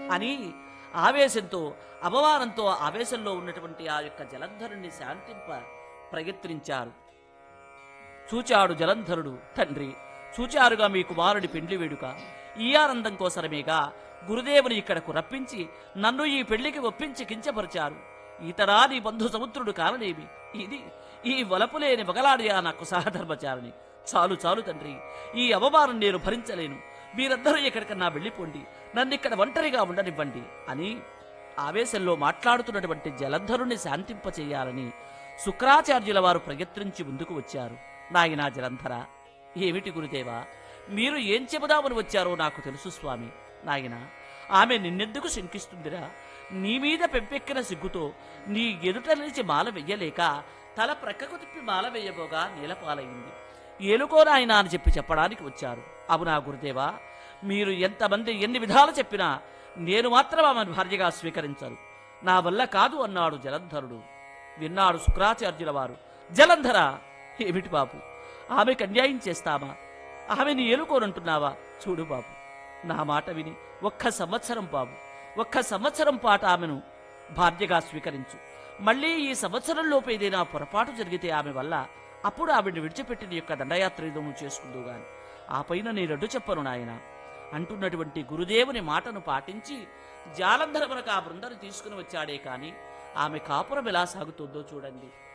అని ఆవేశంతో అవమానంతో ఆవేశంలో ఉన్నటువంటి ఆ యొక్క జలంధరుణ్ణి శాంతింప ప్రయత్నించారు చూచాడు జలంధరుడు తండ్రి చూచారుగా మీ కుమారుడి పెండ్లి వేడుక ఈ ఆనందం కోసరమేగా గురుదేవుని ఇక్కడకు రప్పించి నన్ను ఈ పెళ్లికి ఒప్పించి కించపరిచారు ఇతరా నీ బంధు సముద్రుడు కాననేమి ఇది ఈ వలపులేని మగలాడియా నాకు సహధర్మచారిని చాలు చాలు తండ్రి ఈ అవమానం నేను భరించలేను మీరందరూ ఎక్కడికన్నా వెళ్ళిపోండి నన్ను ఇక్కడ ఒంటరిగా ఉండనివ్వండి అని ఆవేశంలో మాట్లాడుతున్నటువంటి జలంధరుణ్ణి శాంతింపచేయాలని శుక్రాచార్యుల వారు ప్రయత్నించి ముందుకు వచ్చారు నాయనా జలంధర ఏమిటి గురుదేవా మీరు ఏం చెబుదామని వచ్చారో నాకు తెలుసు స్వామి నాయన ఆమె నిన్నెందుకు శంకిస్తుందిరా నీ మీద పెంపెక్కిన సిగ్గుతో నీ ఎదుట నిలిచి మాల వెయ్యలేక తల ప్రక్కకు తిప్పి మాల వేయబోగా నీలపాలయ్యింది ఏలుకో నాయనా అని చెప్పి చెప్పడానికి వచ్చారు అవునా గురుదేవా మీరు ఎంతమంది ఎన్ని విధాలు చెప్పినా నేను మాత్రం ఆమెను భార్యగా స్వీకరించరు నా వల్ల కాదు అన్నాడు జలంధరుడు విన్నాడు శుక్రాచార్యుల వారు జలంధర ఏమిటి బాబు ఆమెకు అన్యాయం చేస్తామా ఆమెని ఏలుకోనంటున్నావా చూడు బాబు నా మాట విని ఒక్క సంవత్సరం బాబు ఒక్క సంవత్సరం పాటు ఆమెను భార్యగా స్వీకరించు మళ్ళీ ఈ సంవత్సరంలోపు ఏదైనా పొరపాటు జరిగితే ఆమె వల్ల అప్పుడు ఆవిడ్ని విడిచిపెట్టిన యొక్క దండయాత్ర ఏదో నువ్వు చేసుకుందు గాని ఆ పైన నేను అడ్డు చెప్పను నాయన అంటున్నటువంటి గురుదేవుని మాటను పాటించి జాలంధరమునకు ఆ బృందాన్ని తీసుకుని వచ్చాడే కాని ఆమె కాపురం ఎలా సాగుతుందో చూడండి